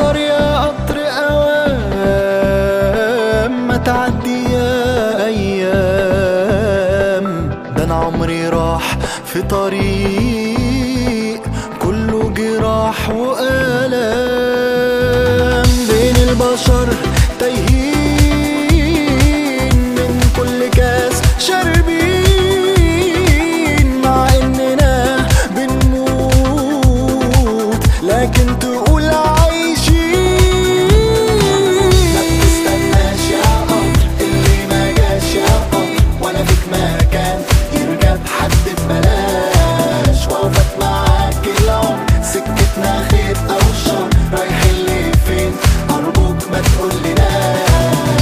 قصر يا قطر اوام ما تعدي يا ايام ده انا عمري راح في طريق كله جراح وقام